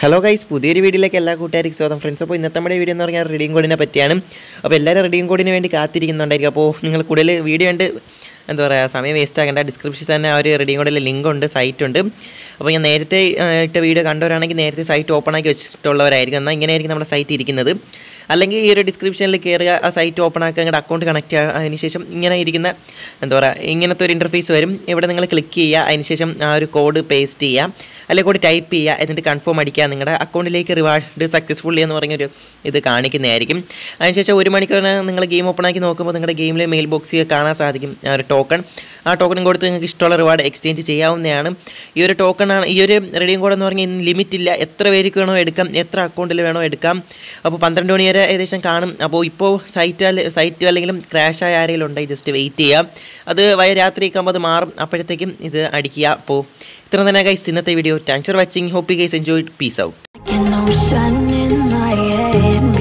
hello guys പുതിയൊരു വീഡിയോയിലേക്ക് എല്ലാ കൂട്ടുകാർക്കും സ്വാഗതം ഫ്രണ്ട്സ് അപ്പോൾ ഇന്നത്തെ നമ്മുടെ വീഡിയോ എന്ന് പറഞ്ഞാൽ റെഡിയും കോഡിനെ പറ്റിയാണ് അപ്പോൾ എല്ലാവരും റെഡിയും കോഡിന് വേണ്ടി കാത്തിരിക്കുന്നുണ്ടായിരിക്കും അപ്പോൾ നിങ്ങൾ കൂടുതൽ വീഡിയോ കണ്ട് എന്താ പറയുക സമയം വേസ്റ്റ് ആക്കേണ്ട ഡിസ്ക്രിപ്ഷനിൽ തന്നെ ആ ഒരു റെഡിയും കോഡിലെ ലിങ്ക് ഉണ്ട് സൈറ്റ് ഉണ്ട് അപ്പോൾ ഞാൻ നേരത്തെ ആ, ഇട്ട വീഡിയോ കണ്ടവരാണെങ്കിൽ നേരത്തെ സൈറ്റ് ഓപ്പൺ ആക്കി വെച്ചിട്ടുള്ളവരായിരിക്കും എന്നാൽ ഇങ്ങനെയായിരിക്കും നമ്മുടെ സൈറ്റ് ഇരിക്കുന്നത് അല്ലെങ്കിൽ ഈ ഒരു ഡിസ്ക്രിപ്ഷനിൽ കയറുക ആ സൈറ്റ് ഓപ്പൺ ആക്കുക നിങ്ങളുടെ അക്കൗണ്ട് കണക്ട് ചെയ്യുക അതിനുശേഷം ഇങ്ങനെ ഇരിക്കുന്ന എന്താ പറയുക ഇങ്ങനത്തെ ഒരു ഇൻ്റർഫേസ് വരും ഇവിടെ നിങ്ങൾ ക്ലിക്ക് ചെയ്യുക അതിനുശേഷം ആ ഒരു കോഡ് പേസ്റ്റ് ചെയ്യുക അല്ലെങ്കിൽ കൂടി ടൈപ്പ് ചെയ്യുക എന്നിട്ട് കൺഫേം അടിക്കുക നിങ്ങളുടെ അക്കൗണ്ടിലേക്ക് റിവാർഡ് സക്സസ്ഫുള്ളി എന്ന് പറഞ്ഞൊരു ഇത് കാണിക്കുന്നതായിരിക്കും അതിനുശേഷം ഒരു മണിക്കൂറിന് നിങ്ങൾ ഗെയിം ഓപ്പൺ ആക്കി നോക്കുമ്പോൾ നിങ്ങളുടെ ഗെയിമിലെ മെയിൽ ബോക്സിൽ കാണാൻ സാധിക്കും ആ ഒരു ടോക്കൺ ആ ടോക്കണും കൊടുത്ത് നിങ്ങൾക്ക് ഇഷ്ടമുള്ള റിവാർഡ് എക്സ്ചേഞ്ച് ചെയ്യാവുന്നതാണ് ഈ ഒരു ടോക്കണാണ് ഈ ഒരു റെഡിയും കോഡ് എന്ന് പറഞ്ഞാൽ ലിമിറ്റ് ഇല്ല എത്ര പേർക്ക് വേണോ എടുക്കാം എത്ര അക്കൗണ്ടിൽ വേണോ എടുക്കാം അപ്പോൾ പന്ത്രണ്ട് മണി വരെ ഏകദേശം കാണും അപ്പോൾ ഇപ്പോൾ സൈറ്റ് സൈറ്റ് അല്ലെങ്കിലും ക്രാഷ് ആയ ആരെങ്കിലും ഉണ്ടെങ്കിൽ ജസ്റ്റ് വെയിറ്റ് ചെയ്യാം അത് വൈ രാത്രി ആകുമ്പോൾ അത് മാറും അപ്പോഴത്തേക്കും ഇത് അടിക്കുക അപ്പോൾ ഇത്ര തന്നെ ഗൈസ് ഇന്നത്തെ video thanks for watching hope guys enjoy peace out Like an ocean in my head,